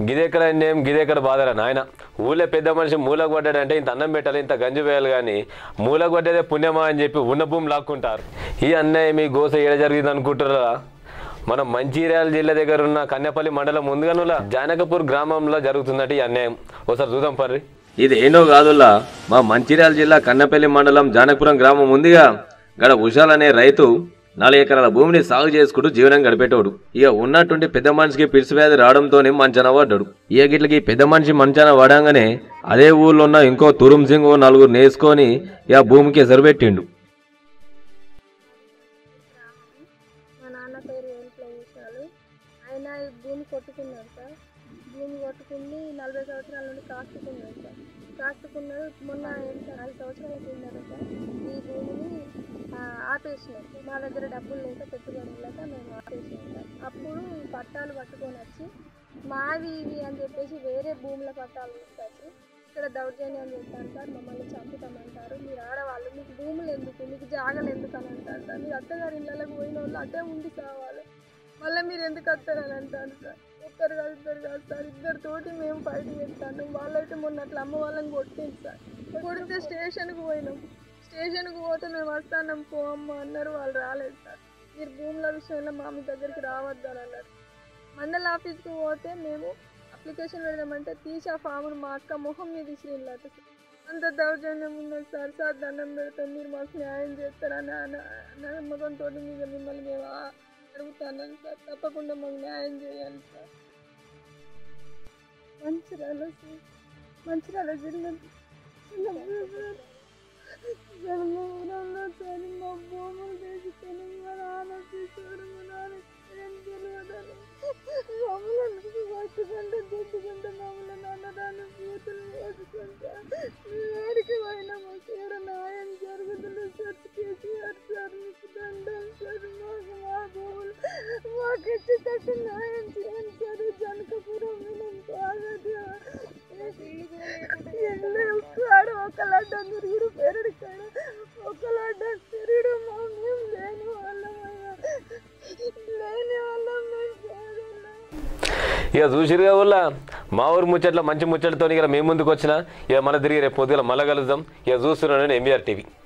గిదెక్కడ అన్యాయం గిదెక్కడ బాధరా నాయన ఊళ్ళో పెద్ద మనిషి మూలకు పడ్డాడంటే ఇంత అన్నం పెట్టాలి ఇంత గంజి వేయాలి కానీ మూలకు పడ్డేదే పుణ్యమా అని చెప్పి ఉన్న భూమి లాక్కుంటారు ఈ అన్యాయం ఈ గోస ఏడ జరిగింది అనుకుంటారా మన మంచిర్యాల జిల్లా దగ్గర ఉన్న కన్యపల్లి మండలం ముందుగానులా జానకపూర్ గ్రామంలో జరుగుతుందట ఈ అన్యాయం ఒకసారి చూద్దాం పర్రి ఇది ఏంటో కాదుల్లా మా మంచిర్యాల జిల్లా కన్నపల్లి మండలం జానకపురం గ్రామం ఉందిగా గడ ఉషాల్ అనే రైతు నాలుగు ఎకరాల భూమిని సాగు చేసుకుంటూ జీవనం గడిపేటోడు ఇక ఉన్నటువంటి పెద్ద మనిషికి పిలిసి వ్యాధి రావడంతోనే మంచాన పడ్డాడు ఇక గిట్లకి పెద్ద మనిషి మంచాన పడంగానే అదే ఊళ్ళో ఉన్న ఇంకో తురుం సింగ్ నలుగురు నేసుకొని ఇక భూమికి ఎసరు పెట్టిండు మా నాన్న పేరు వెంకట విషయాలు ఆయన ఈ భూమి కొట్టుకున్నాడు సార్ భూమి కొట్టుకుని నలభై సంవత్సరాల నుండి కాస్తుకున్నాడు సార్ కాస్తుకున్నాడు మొన్న ఎంత ఐదు సంవత్సరాల కిందట సార్ ఈ భూమిని ఆ, ఆపేసినాం మా దగ్గర డబ్బులు లేక పెట్టుబడి లేక మేము ఆపేసినాం సార్ అప్పుడు పట్టాలు పట్టుకొని వచ్చి మావి ఇవి అని చెప్పేసి వేరే భూముల పట్టాలు తీసుకొచ్చి ఇక్కడ దౌర్జన్యం చేస్తాను సార్ మమ్మల్ని చంపుతామంటారు మీరు ఆడవాళ్ళు మీకు భూములు ఎందుకు మీకు జాగలు ఎందుకు అని అంటారు సార్ మీరు అత్తగారి ఇళ్ళకి పోయిన వాళ్ళు అటే ఉండి కావాలి మళ్ళీ మీరు ఎందుకు వస్తారని అంటారు సార్ ఒక్కరు కాదు ఇద్దరు కాదు సార్ ఇద్దరు తోటి మేము ఫైట్ చేస్తాను వాళ్ళైతే మొన్న అట్లా అమ్మ వాళ్ళని కొట్టింది సార్ కొడితే స్టేషన్కి పోయినాం స్టేషన్కి పోతే మేము వస్తానం పోమ్మ అన్నారు వాళ్ళు రాలేదు సార్ మీరు భూముల విషయంలో మా మీ దగ్గరికి రావద్దు అని అన్నారు మండల ఆఫీస్కి పోతే మేము అప్లికేషన్ పెడదామంటే తీసి ఆ ఫామ్ను మా అక్క మొహం మీద ఇసిరిల్లట సార్ అంత దౌర్జన్యం ఉన్నది సార్ సార్ దండం పెడతాం మీరు మాకు న్యాయం చేస్తారని అన- నమ్మకంతో మీద మిమ్మల్ని మేము ఆ- అడుగుతాను సార్ తప్పకుండా మాకు న్యాయం చేయండి సార్ మంచిర్యాల సార్ మంచిర్యాల జిల్లా జన్మవరంలో సార్ మా భూములు తీసుకొని మా నాన్న తీసుకొని మా నాన్న ఏం తెలియదని మమ్మల్ని పట్టుకుంటే తిట్టుకుంటే మమ్మల్ని అన్నదాన్ని పూతులు వేసుకుంటా వేడికి పోయినా మాకు ఏడ న్యాయం జరుగుతుంది సార్ కేసీఆర్ సార్ మీకు దండం సార్ మాకు మా భూములు మాకు ఇచ్చేటట్టు న్యాయం చేయండి సార్ జనకపురం వినం బాగా ఎన్నో కాడ ఒక లడ్డ తిరుగుడు పెరుడు కాడ ఒక లడ్డ తిరుగుడు మా మేము లేని వాళ్ళమైనా లేని వాళ్ళం మేము పేదోళ్ళం. ఇక చూసిరుగా ఊళ్ళ మా ఊరు ముచ్చట్ల మంచి ముచ్చట్లతో ఇక మేము ముందుకు వచ్చిన ఇక మన తిరిగి రేపు పొద్దున మళ్ళీ కలుద్దాం ఇక చూస్తున్నాను ఎంబీఆర్ టీవీ